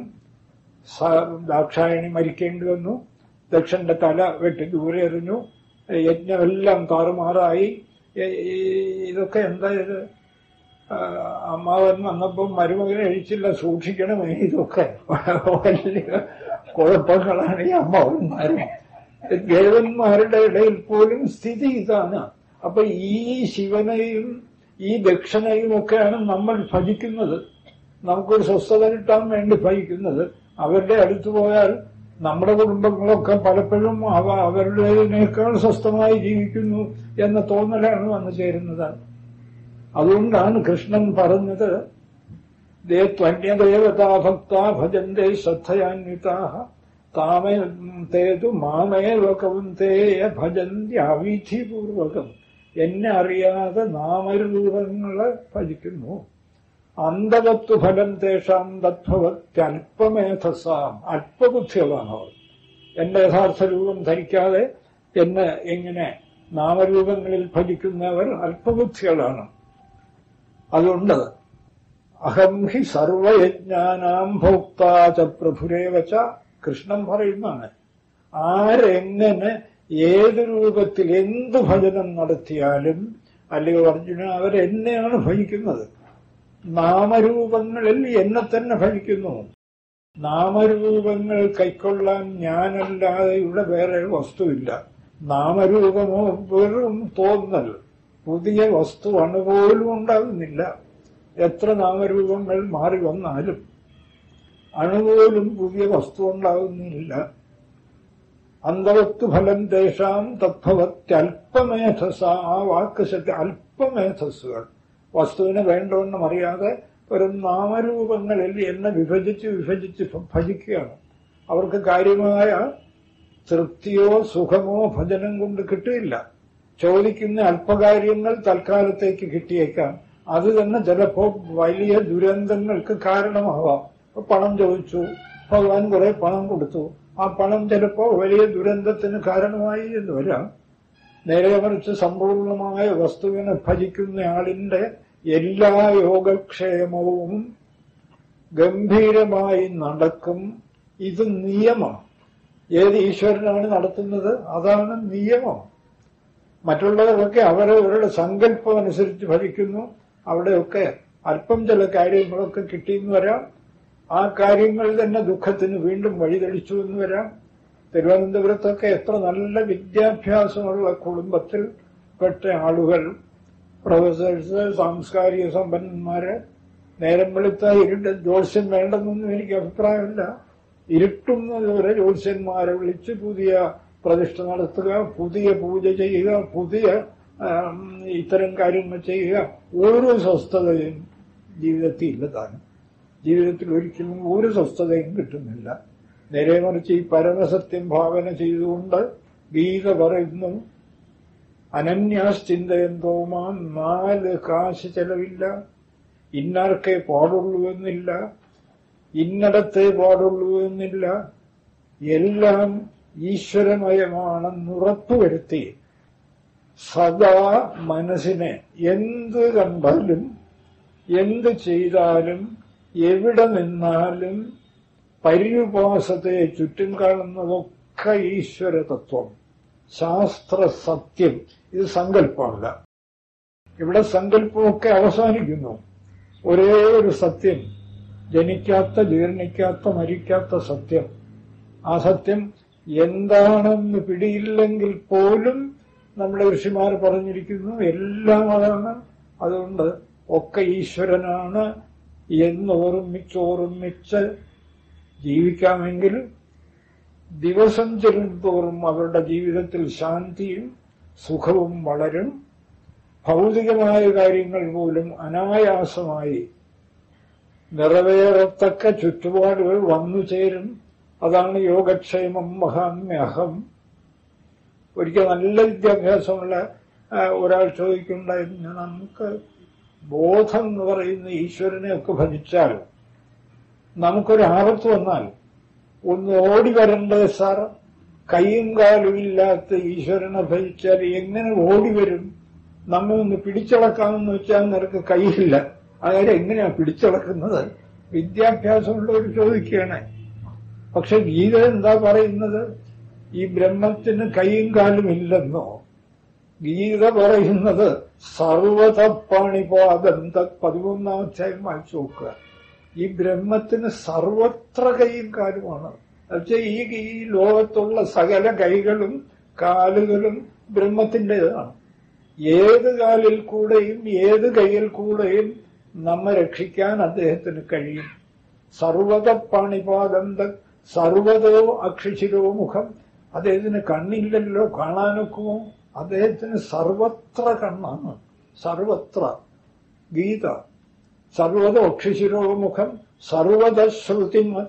സ- ദാക്ഷായണി മരിക്കേണ്ടി വന്നു ദക്ഷന്റെ തല വെട്ടി ദൂരെ എറിഞ്ഞു യജ്ഞമെല്ലാം താറുമാറായി എ- ഈ- ഇതൊക്കെ എന്താ ഇത് ആ, അമ്മാവൻ വന്നപ്പോൾ മരുമകനെ അഴിച്ചില്ല സൂക്ഷിക്കണമേ ഇതൊക്കെ വലിയ കുഴപ്പങ്ങളാണ് ഈ അമ്മാവന്മാരും ദേവന്മാരുടെ ഇടയിൽ പോലും സ്ഥിതി ഇതാണ് അപ്പൊ ഈ ശിവനെയും ഈ ദക്ഷനെയും ഒക്കെയാണ് നമ്മൾ ഭജിക്കുന്നത് നമുക്കൊരു സ്വസ്ഥത കിട്ടാൻ വേണ്ടി ഭജിക്കുന്നത് അവരുടെ അടുത്ത് പോയാൽ നമ്മുടെ കുടുംബങ്ങളൊക്കെ പലപ്പോഴും അവ അവരുടേതിനേക്കാൾ സ്വസ്ഥമായി ജീവിക്കുന്നു എന്ന തോന്നലാണ് വന്നു ചേരുന്നത് അതുകൊണ്ടാണ് കൃഷ്ണൻ പറഞ്ഞത് ദേ ത്വന്യദേവതാ ഭക്ത ഭജന്തേ ശ്രദ്ധയാന്വിതാ താമേ തേതു മാമേവ കൗന്തേയ ഭജന്ത്യാവിധിപൂർവകം എന്നെ അറിയാതെ നാമരൂപങ്ങളെ ഭജിക്കുന്നു അന്തവത്തു ഫലം തേഷാം തത്വത്യല്പമേധസാം അല്പബുദ്ധികളാണ് അവർ എന്റെ യഥാർത്ഥ രൂപം ധരിക്കാതെ എന്നെ എങ്ങനെ നാമരൂപങ്ങളിൽ ഭജിക്കുന്നവർ അല്പബുദ്ധികളാണ് അതുകൊണ്ട് അഹം ഹി സർവയജ്ഞാനാം ഭോക്താച പ്രഭുരേവച്ച കൃഷ്ണൻ പറയുന്നതാണ് ആരെങ്ങനെ ഏത് രൂപത്തിൽ എന്ത് ഭജനം നടത്തിയാലും അല്ലയോ അർജുന അവരെന്നെയാണ് ഭജിക്കുന്നത് നാമരൂപങ്ങളിൽ എന്നെ തന്നെ ഭജിക്കുന്നു നാമരൂപങ്ങൾ കൈക്കൊള്ളാൻ ഞാനല്ലാതെ ഇവിടെ വേറെ വസ്തുവില്ല നാമരൂപമോ വെറും തോന്നൽ പുതിയ വസ്തു അണുപോലും ഉണ്ടാകുന്നില്ല എത്ര നാമരൂപങ്ങൾ മാറി വന്നാലും അണുപോലും പുതിയ വസ്തു ഉണ്ടാകുന്നില്ല അന്തവത്തു ഫലം ദേശാം തദ്ഭവത്യല്പമേധസ ആ വാക്ക് സത്യ അല്പമേധസ്സുകൾ വസ്തുവിനെ വേണ്ടവണ്ണം അറിയാതെ വെറും നാമരൂപങ്ങളിൽ എന്നെ വിഭജിച്ച് വിഭജിച്ച് ഭജിക്കുകയാണ് അവർക്ക് കാര്യമായ തൃപ്തിയോ സുഖമോ ഭജനം കൊണ്ട് കിട്ടില്ല ചോദിക്കുന്ന അല്പകാര്യങ്ങൾ തൽക്കാലത്തേക്ക് കിട്ടിയേക്കാം അത് തന്നെ ചിലപ്പോ വലിയ ദുരന്തങ്ങൾക്ക് കാരണമാവാം പണം ചോദിച്ചു ഭഗവാൻ കുറെ പണം കൊടുത്തു ആ പണം ചിലപ്പോ വലിയ ദുരന്തത്തിന് കാരണമായി എന്ന് വരാം നേരെ മറിച്ച് സമ്പൂർണമായ വസ്തുവിനെ ഭജിക്കുന്ന ആളിന്റെ എല്ലാ യോഗക്ഷേമവും ഗംഭീരമായി നടക്കും ഇത് നിയമം ഏത് ഈശ്വരനാണ് നടത്തുന്നത് അതാണ് നിയമം മറ്റുള്ളവരൊക്കെ അവരവരുടെ സങ്കല്പം അനുസരിച്ച് ഭരിക്കുന്നു അവിടെയൊക്കെ അല്പം ചില കാര്യങ്ങളൊക്കെ കിട്ടിയെന്ന് വരാം ആ കാര്യങ്ങൾ തന്നെ ദുഃഖത്തിന് വീണ്ടും വഴിതെളിച്ചു എന്ന് വരാം തിരുവനന്തപുരത്തൊക്കെ എത്ര നല്ല വിദ്യാഭ്യാസമുള്ള കുടുംബത്തിൽ പെട്ട ആളുകൾ പ്രൊഫസേഴ്സ് സാംസ്കാരിക സമ്പന്നന്മാര് നേരം വെളുത്ത ഇരുട്ട് ജ്യോത്സ്യം വേണ്ടെന്നൊന്നും എനിക്ക് അഭിപ്രായമില്ല ഇരുട്ടുന്നതുവരെ ജ്യോത്സ്യന്മാരെ വിളിച്ച് പുതിയ പ്രതിഷ്ഠ നടത്തുക പുതിയ പൂജ ചെയ്യുക പുതിയ ആം, ഇത്തരം കാര്യങ്ങൾ ചെയ്യുക ഒരു സ്വസ്ഥതയും ജീവിതത്തിൽ ഇല്ല താനും ജീവിതത്തിൽ ഒരിക്കലും ഒരു സ്വസ്ഥതയും കിട്ടുന്നില്ല നേരെ മറിച്ച് ഈ പരമസത്യം ഭാവന ചെയ്തുകൊണ്ട് ഗീത പറയുന്നു അനന്യാശ്ചിന്തയന്തോമാൻ നാല് കാശ് ചെലവില്ല ഇന്നാർക്കേ പാടുള്ളൂ എന്നില്ല ഇന്നടത്തേ പാടുള്ളൂ എന്നില്ല എല്ലാം ഈശ്വരമയമാണെന്ന് ഉറപ്പുവരുത്തി സദാ മനസ്സിനെ എന്ത് കണ്ടാലും എന്ത് ചെയ്താലും എവിടെ നിന്നാലും പര്യുപാസത്തെ ചുറ്റും കാണുന്നതൊക്കെ ഈശ്വര തത്വം ശാസ്ത്ര സത്യം ഇത് സങ്കല്പമല്ല ഇവിടെ സങ്കല്പമൊക്കെ അവസാനിക്കുന്നു ഒരേ ഒരു സത്യം ജനിക്കാത്ത ജീർണിക്കാത്ത മരിക്കാത്ത സത്യം ആ സത്യം എന്താണെന്ന് പിടിയില്ലെങ്കിൽ പോലും നമ്മുടെ ഋഷിമാർ പറഞ്ഞിരിക്കുന്നു എല്ലാം അതാണ് അതുകൊണ്ട് ഒക്കെ ഈശ്വരനാണ് എന്ന് ഓർമ്മിച്ചോർമ്മിച്ച് ജീവിക്കാമെങ്കിൽ ദിവസം ചെല്ലുന്തോറും അവരുടെ ജീവിതത്തിൽ ശാന്തിയും സുഖവും വളരും ഭൗതികമായ കാര്യങ്ങൾ പോലും അനായാസമായി നിറവേറത്തക്ക ചുറ്റുപാടുകൾ വന്നു ചേരും അതാണ് യോഗക്ഷേമം മഹാമ്യഹം ഒരിക്കൽ നല്ല വിദ്യാഭ്യാസമുള്ള ആ, ഒരാൾ ചോദിക്കുണ്ടായിരുന്നു നമുക്ക് ബോധം എന്ന് പറയുന്ന ഈശ്വരനെ ഒക്കെ ഭജിച്ചാൽ നമുക്കൊരു ആപത്ത് വന്നാൽ ഒന്ന് ഓടി വരണ്ടേ സാർ കൈയും കാലും ഇല്ലാത്ത ഈശ്വരനെ ഭജിച്ചാൽ എങ്ങനെ ഓടി വരും നമ്മെ ഒന്ന് പിടിച്ചടക്കാമെന്ന് വെച്ചാൽ നിനക്ക് കൈയില്ല അതായത് എങ്ങനെയാ പിടിച്ചടക്കുന്നത് വിദ്യാഭ്യാസമുള്ളവർ ചോദിക്കുകയാണ് പക്ഷെ ഗീത എന്താ പറയുന്നത് ഈ ബ്രഹ്മത്തിന് കൈയും കാലും ഇല്ലെന്നോ ഗീത പറയുന്നത് സർവത പണിപാദം തത് പതിമൂന്നാം അധ്യായം വായിച്ചു നോക്കുക ഈ ബ്രഹ്മത്തിന് സർവത്ര കൈയും കാലുമാണ് എന്നുവെച്ചാൽ ഈ ഈ ലോകത്തുള്ള സകല കൈകളും കാലുകളും ബ്രഹ്മത്തിൻ്റെതാണ് ഏത് കാലിൽ കൂടെയും ഏത് കൈയിൽ കൂടെയും നമ്മെ രക്ഷിക്കാൻ അദ്ദേഹത്തിന് കഴിയും സർവത പണിപാദന്ത സർവതോ അക്ഷിശിരോ മുഖം അദ്ദേഹത്തിന് കണ്ണില്ലല്ലോ കാണാനൊക്കുമോ അദ്ദേഹത്തിന് സർവത്ര കണ്ണാണ് സർവത്ര ഗീത സർവത അക്ഷിശിരോ മുഖം സർവത ശ്രുതിമത്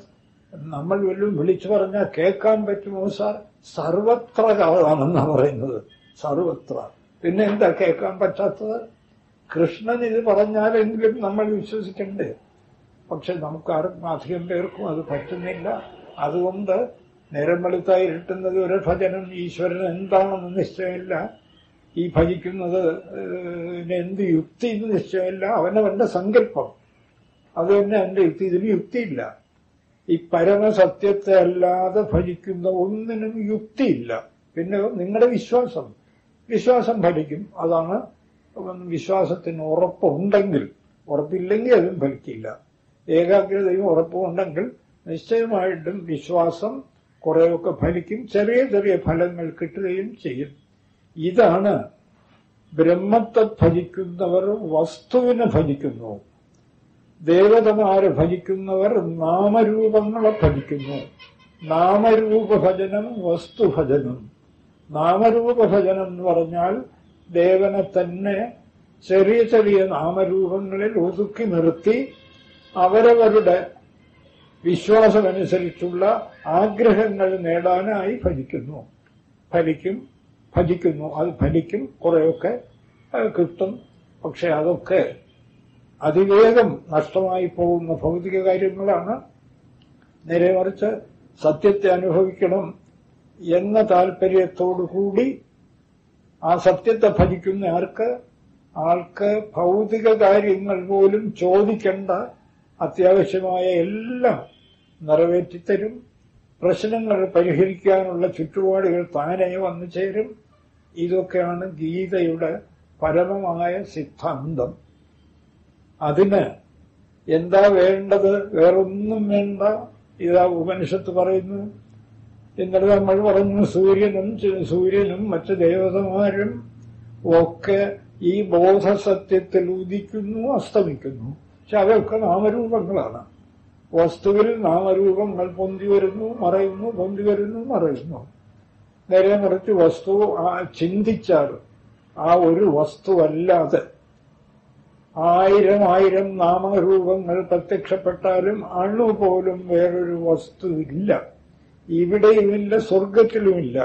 നമ്മൾ വല്ലതും വിളിച്ചു പറഞ്ഞാൽ കേൾക്കാൻ പറ്റുമോ സാർ സർവത്ര കാതാണെന്നാ പറയുന്നത് സർവത്ര പിന്നെ എന്താ കേൾക്കാൻ പറ്റാത്തത് കൃഷ്ണൻ ഇത് പറഞ്ഞാലെങ്കിലും നമ്മൾ വിശ്വസിക്കണ്ടേ പക്ഷെ നമുക്കാർക്കും അധികം പേർക്കും അത് പറ്റുന്നില്ല അതുകൊണ്ട് നേരം വെളുത്തായി ഇരുട്ടുന്നത് ഒരു ഭജനം ഈശ്വരൻ എന്താണെന്ന് നിശ്ചയമില്ല ഈ ഭജിക്കുന്നത് ഏഹ്, എന്ത് യുക്തി എന്ന് നിശ്ചയമില്ല അവനവന്റെ സങ്കല്പം അത് തന്നെ എന്റെ യുക്തി ഇതിന് യുക്തിയില്ല ഈ പരമസത്യത്തെ അല്ലാതെ ഭജിക്കുന്ന ഒന്നിനും യുക്തിയില്ല പിന്നെ നിങ്ങളുടെ വിശ്വാസം വിശ്വാസം ഫലിക്കും അതാണ് വിശ്വാസത്തിന് ഉറപ്പുണ്ടെങ്കിൽ ഉറപ്പില്ലെങ്കിൽ അതും ഫലിക്കില്ല ഏകാഗ്രതയും ഉറപ്പും ഉണ്ടെങ്കിൽ നിശ്ചയമായിട്ടും വിശ്വാസം കുറെയൊക്കെ ഫലിക്കും ചെറിയ ചെറിയ ഫലങ്ങൾ കിട്ടുകയും ചെയ്യും ഇതാണ് ബ്രഹ്മത്തെ ഭജിക്കുന്നവർ വസ്തുവിനെ ഭജിക്കുന്നു ദേവതമാരെ ഭജിക്കുന്നവർ നാമരൂപങ്ങളെ ഭജിക്കുന്നു നാമരൂപ ഭജനം വസ്തുഭജനം നാമരൂപ ഭജനം എന്ന് പറഞ്ഞാൽ ദേവനെ തന്നെ ചെറിയ ചെറിയ നാമരൂപങ്ങളിൽ ഒതുക്കി നിർത്തി അവരവരുടെ വിശ്വാസമനുസരിച്ചുള്ള ആഗ്രഹങ്ങൾ നേടാനായി ഭജിക്കുന്നു ഫലിക്കും ഭജിക്കുന്നു അത് ഫലിക്കും കുറെയൊക്കെ അത് കിട്ടും പക്ഷെ അതൊക്കെ അതിവേഗം നഷ്ടമായി പോകുന്ന ഭൗതിക കാര്യങ്ങളാണ് നേരെ മറിച്ച് സത്യത്തെ അനുഭവിക്കണം എന്ന താല്പര്യത്തോടുകൂടി ആ സത്യത്തെ ഭജിക്കുന്ന ആർക്ക് ആൾക്ക് ഭൗതിക കാര്യങ്ങൾ പോലും ചോദിക്കേണ്ട അത്യാവശ്യമായ എല്ലാം നിറവേറ്റിത്തരും പ്രശ്നങ്ങൾ പരിഹരിക്കാനുള്ള ചുറ്റുപാടുകൾ താനെ വന്നു ചേരും ഇതൊക്കെയാണ് ഗീതയുടെ പരമമായ സിദ്ധാന്തം അതിന് എന്താ വേണ്ടത് വേറൊന്നും വേണ്ട ഇതാ ഉപനിഷത്ത് പറയുന്നു ഇന്നലെ നമ്മൾ പറഞ്ഞു സൂര്യനും ച- സൂര്യനും മറ്റ് ദേവതമാരും ഒക്കെ ഈ ബോധസത്യത്തിൽ ഉദിക്കുന്നു അസ്തമിക്കുന്നു പക്ഷെ അവയൊക്കെ നാമരൂപങ്ങളാണ് വസ്തുവിൽ നാമരൂപങ്ങൾ പൊന്തി വരുന്നു മറയുന്നു പൊന്തി വരുന്നു മറയുന്നു നേരെ മറിച്ച് വസ്തു ആ ചിന്തിച്ചാൽ ആ ഒരു വസ്തുവല്ലാതെ ആയിരം ആയിരം നാമരൂപങ്ങൾ പ്രത്യക്ഷപ്പെട്ടാലും അണു പോലും വേറൊരു വസ്തു ഇല്ല ഇവിടെയുമില്ല സ്വർഗത്തിലുമില്ല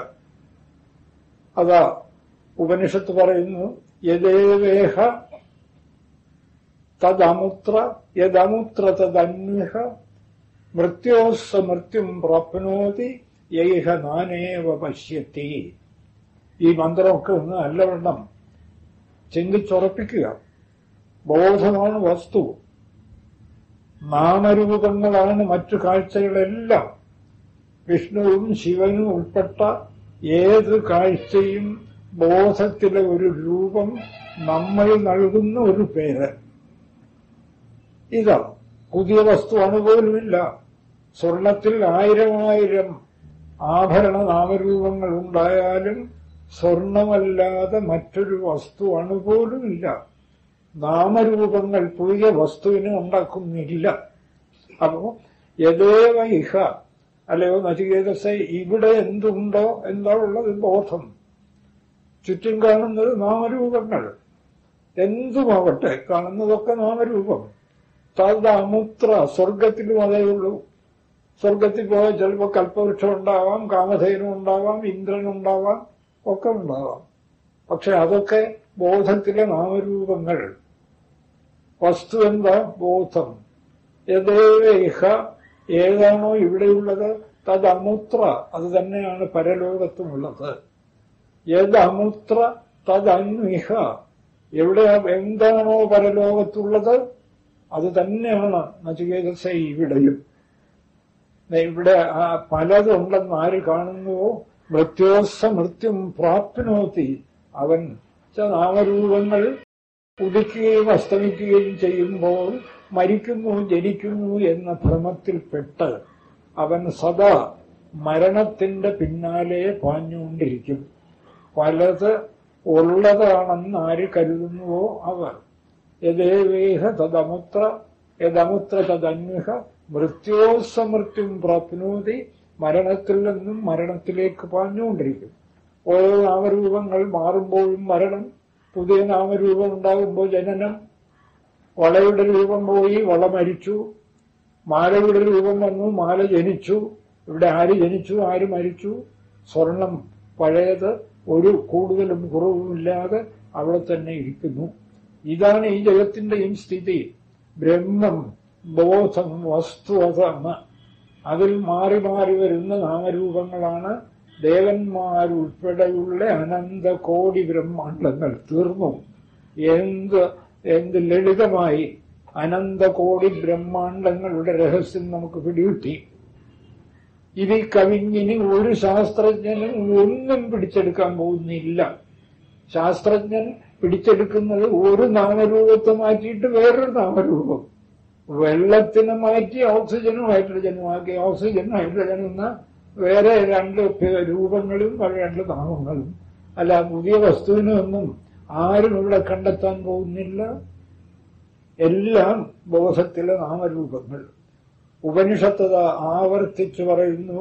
അതാ ഉപനിഷത്ത് പറയുന്നു യദേവേഹ തദമുത്ര യദമുത്ര തദന്യഹ മൃത്യോസ്സ മൃത്യും പ്രാപ്നോതി യൈഹ നാനേവ പശ്യത്തി ഈ മന്ത്രമൊക്കെ ഒന്ന് നല്ലവണ്ണം ചിന്തിച്ചുറപ്പിക്കുക ബോധമാണ് വസ്തു നാമരൂപങ്ങളാണ് മറ്റു കാഴ്ചകളെല്ലാം വിഷ്ണുവും ശിവനും ഉൾപ്പെട്ട ഏത് കാഴ്ചയും ബോധത്തിലെ ഒരു രൂപം നമ്മൾ നൽകുന്ന ഒരു പേര് ഇതാണ് പുതിയ വസ്തുവാണ് പോലുമില്ല സ്വർണത്തിൽ ആയിരം ആയിരം ആഭരണ നാമരൂപങ്ങൾ ഉണ്ടായാലും സ്വർണമല്ലാതെ മറ്റൊരു വസ്തു അണുപോലുമില്ല നാമരൂപങ്ങൾ പുതിയ വസ്തുവിനെ ഉണ്ടാക്കുന്നില്ല അപ്പോ യഥേവ ഇഹ അല്ലയോ നചികേതസ ഇവിടെ എന്തുണ്ടോ എന്താ ഉള്ളത് ബോധം ചുറ്റും കാണുന്നത് നാമരൂപങ്ങൾ എന്തുമാവട്ടെ കാണുന്നതൊക്കെ നാമരൂപം തദമുത്ര സ്വർഗത്തിലും അതേ ഉള്ളൂ സ്വർഗത്തിൽ പോയാൽ ചിലപ്പോൾ കൽപ്പവൃക്ഷം ഉണ്ടാവാം കാമധേനു ഉണ്ടാവാം ഇന്ദ്രൻ ഉണ്ടാവാം ഒക്കെ ഉണ്ടാവാം പക്ഷെ അതൊക്കെ ബോധത്തിലെ നാമരൂപങ്ങൾ വസ്തു എന്താ ബോധം യഥേവേഹ ഏതാണോ ഇവിടെയുള്ളത് തദമുത്ര അത് തന്നെയാണ് പരലോകത്തുമുള്ളത് യദമുത്ര തദന്വിഹ എവിടെ എന്താണോ പരലോകത്തുള്ളത് അത് തന്നെയാണ് നചികേതസ ഇവിടെയും ദേ ഇവിടെ ആ പലതുണ്ടെന്ന് ആര് കാണുന്നുവോ മൃത്യോസ മൃത്യും പ്രാപ്നോത്തി അവൻ ച നാമരൂപങ്ങൾ ഉദിക്കുകയും അസ്തമിക്കുകയും ചെയ്യുമ്പോൾ മരിക്കുന്നു ജനിക്കുന്നു എന്ന ഭ്രമത്തിൽപ്പെട്ട് അവൻ സദാ മരണത്തിന്റെ പിന്നാലെ പാഞ്ഞുകൊണ്ടിരിക്കും പലത് ഉള്ളതാണെന്ന് ആര് കരുതുന്നുവോ അവർ യഥേവേഹ തദമുത്ര യദമുത്ര തദന്വഹ മൃത്യോസമൃത്യും പ്രാപ്നോതി മരണത്തിൽ നിന്നും മരണത്തിലേക്ക് പാഞ്ഞുകൊണ്ടിരിക്കും ഓരോ നാമരൂപങ്ങൾ മാറുമ്പോഴും മരണം പുതിയ നാമരൂപം ഉണ്ടാകുമ്പോൾ ജനനം വളയുടെ രൂപം പോയി വള മരിച്ചു മാലയുടെ രൂപം വന്നു മാല ജനിച്ചു ഇവിടെ ആര് ജനിച്ചു ആര് മരിച്ചു സ്വർണം പഴയത് ഒരു കൂടുതലും കുറവുമില്ലാതെ അവിടെ തന്നെ ഇരിക്കുന്നു ഇതാണ് ഈ ജഗത്തിന്റെയും സ്ഥിതി ബ്രഹ്മം ബോധം വസ്തു അതാണ് അതിൽ മാറി മാറി വരുന്ന നാമരൂപങ്ങളാണ് ദേവന്മാരുൾപ്പെടെയുള്ള അനന്ത കോടി ബ്രഹ്മാണ്ടങ്ങൾ തീർന്നു എന്ത് എന്ത് ലളിതമായി അനന്ത കോടി ബ്രഹ്മാണ്ടങ്ങളുടെ രഹസ്യം നമുക്ക് പിടികിട്ടി ഇതിൽ കവിഞ്ഞിനി ഒരു ശാസ്ത്രജ്ഞനും ഒന്നും പിടിച്ചെടുക്കാൻ പോകുന്നില്ല ശാസ്ത്രജ്ഞൻ പിടിച്ചെടുക്കുന്നത് ഒരു നാമരൂപത്തെ മാറ്റിയിട്ട് വേറൊരു നാമരൂപം വെള്ളത്തിനെ മാറ്റി ഓക്സിജനും ഹൈഡ്രജനുമാക്കി ഓക്സിജൻ ഹൈഡ്രജൻ എന്ന വേറെ രണ്ട് രൂപങ്ങളും രണ്ട് നാമങ്ങളും അല്ല പുതിയ വസ്തുവിനൊന്നും ആരും ഇവിടെ കണ്ടെത്താൻ പോകുന്നില്ല എല്ലാം ബോധത്തിലെ നാമരൂപങ്ങൾ ഉപനിഷത്തത ആവർത്തിച്ചു പറയുന്നു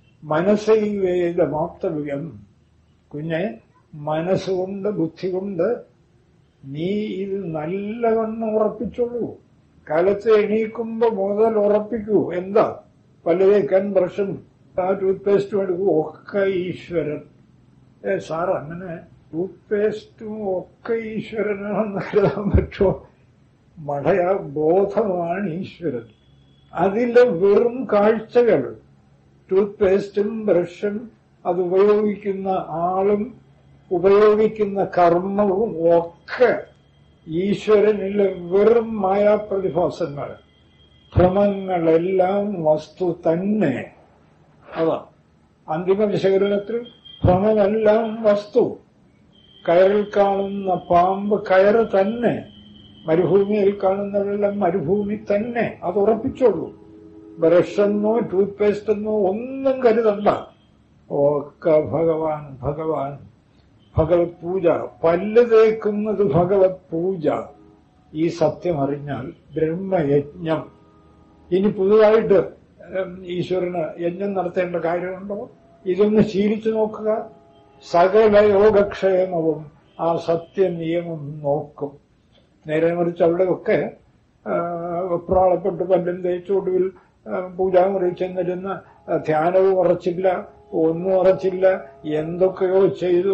മനസ്സൈവേദമാപ്തവ്യം കുഞ്ഞെ മനസ്സുകൊണ്ട് ബുദ്ധി കൊണ്ട് നീ ഇത് നല്ലവണ്ണം ഉറപ്പിച്ചോളൂ കാലത്ത് എണീക്കുമ്പോ മുതൽ ഉറപ്പിക്കൂ എന്താ പല്ലുതേക്കാൻ ബ്രഷും ആ ടൂത്ത് പേസ്റ്റും എടുക്കൂ ഒക്കെ ഈശ്വരൻ ഏ സാർ അങ്ങനെ ടൂത്ത് പേസ്റ്റും ഒക്കെ ഈശ്വരനാണെന്ന് കരുതാൻ പറ്റുമോ മടയ ബോധമാണ് ഈശ്വരൻ അതിലെ വെറും കാഴ്ചകൾ ടൂത്ത് പേസ്റ്റും ബ്രഷും അത് ഉപയോഗിക്കുന്ന ആളും ഉപയോഗിക്കുന്ന കർമ്മവും ഒക്കെ ഈശ്വരനിലെ വെറും മായാപ്രതിഭാസങ്ങൾ ഭ്രമങ്ങളെല്ലാം വസ്തു തന്നെ അതാ അന്തിമ വിശകലനത്തിൽ ഭ്രമമെല്ലാം വസ്തു കയറിൽ കാണുന്ന പാമ്പ് കയറ് തന്നെ മരുഭൂമിയിൽ കാണുന്നവരെല്ലാം മരുഭൂമി തന്നെ അത് ഉറപ്പിച്ചോളൂ ബ്രഷെന്നോ ടൂത്ത് പേസ്റ്റ് എന്നോ ഒന്നും കരുതണ്ട ഒക്കെ ഭഗവാൻ ഭഗവാൻ ഭഗവത് പൂജ പല്ല് തേക്കുന്നത് ഭഗവത് പൂജ ഈ സത്യം അറിഞ്ഞാൽ ബ്രഹ്മയജ്ഞം ഇനി പുതുതായിട്ട് ഈശ്വരന് യജ്ഞം നടത്തേണ്ട കാര്യമുണ്ടോ ഇതൊന്ന് ശീലിച്ചു നോക്കുക സകല യോഗക്ഷേമവും ആ സത്യനിയമം നോക്കും നേരെ മറിച്ച് അവിടെയൊക്കെ വെപ്രാളപ്പെട്ട് പല്ലും തേച്ചൊടുവിൽ പൂജാമുറി ചെന്നിരുന്ന് ധ്യാനവും ഉറച്ചില്ല ഒന്നും ഉറച്ചില്ല എന്തൊക്കെയോ ചെയ്തു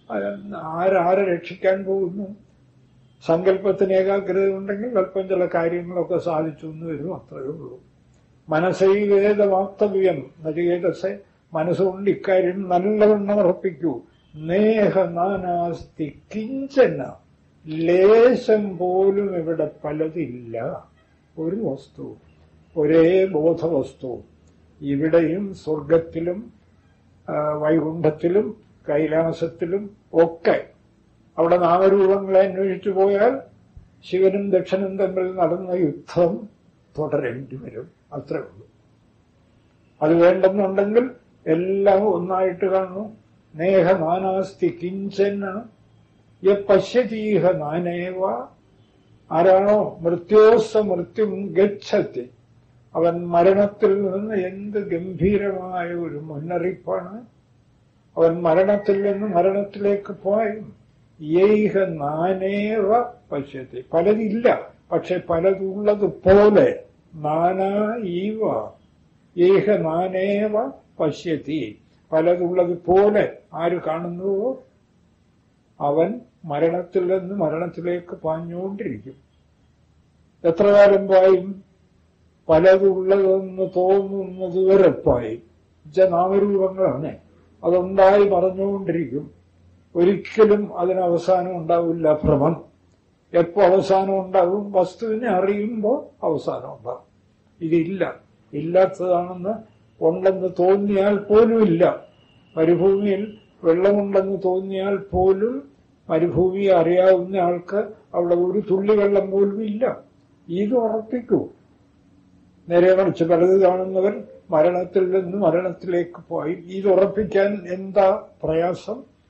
ആരാരെ രക്ഷിക്കാൻ പോകുന്നു സങ്കല്പത്തിന് ഏകാഗ്രത ഉണ്ടെങ്കിൽ അല്പം ചില കാര്യങ്ങളൊക്കെ സാധിച്ചു എന്ന് വരും അത്രയേ ഉള്ളൂ മനസ്സൈവേദവാക്തവ്യം നചികേതസെ മനസ്സുകൊണ്ട് ഇക്കാര്യം നല്ലവണ്ണം ഉറപ്പിക്കൂ നേഹ നാനാസ്തി കിഞ്ചന ലേശം പോലും ഇവിടെ പലതില്ല ഒരു വസ്തു ഒരേ ബോധവസ്തു ഇവിടെയും സ്വർഗത്തിലും വൈകുണ്ഠത്തിലും കൈലാസത്തിലും ഒക്കെ അവിടെ നാമരൂപങ്ങളെ അന്വേഷിച്ചു പോയാൽ ശിവനും ദക്ഷനും തമ്മിൽ നടന്ന യുദ്ധം തുടരേണ്ടി വരും അത്രേ ഉള്ളൂ അത് വേണ്ടെന്നുണ്ടെങ്കിൽ എല്ലാം ഒന്നായിട്ട് കാണുന്നു നേഹ നാനാസ്തി കിഞ്ചന യ പശ്യതീഹ നാനേവ ആരാണോ മൃത്യോസ മൃത്യും ഗച്ഛത്തി അവൻ മരണത്തിൽ നിന്ന് എന്ത് ഗംഭീരമായ ഒരു മുന്നറിയിപ്പാണ് അവൻ മരണത്തിൽ നിന്ന് മരണത്തിലേക്ക് പോയും യൈഹ നാനേവ പശ്യത്തി പലതില്ല പക്ഷെ പലതുള്ളത് പോലെ നാനാ ഈവ ഏഹ നാനേവ പശ്യത്തി പലതുള്ളത് പോലെ ആര് കാണുന്നുവോ അവൻ മരണത്തിൽ നിന്ന് മരണത്തിലേക്ക് പാഞ്ഞുകൊണ്ടിരിക്കും എത്ര കാലം പായും പലതുള്ളതെന്ന് തോന്നുന്നത് വരെ പായും നാമരൂപങ്ങളാണ് അതുണ്ടായി മറഞ്ഞുകൊണ്ടിരിക്കും ഒരിക്കലും അതിന് അവസാനം ഉണ്ടാവില്ല ഭ്രമം എപ്പോ അവസാനം ഉണ്ടാകും വസ്തുവിനെ അറിയുമ്പോൾ അവസാനം ഉണ്ടാകും ഇതില്ല ഇല്ലാത്തതാണെന്ന് ഉണ്ടെന്ന് തോന്നിയാൽ പോലും ഇല്ല മരുഭൂമിയിൽ വെള്ളമുണ്ടെന്ന് തോന്നിയാൽ പോലും മരുഭൂമി അറിയാവുന്ന ആൾക്ക് അവിടെ ഒരു തുള്ളി വെള്ളം പോലും ഇല്ല ഇത് ഉറപ്പിക്കൂ നേരെ മറിച്ച് പലത് കാണുന്നവർ മരണത്തിൽ നിന്ന് മരണത്തിലേക്ക് പോയി ഇത് ഉറപ്പിക്കാൻ എന്താ പ്രയാസം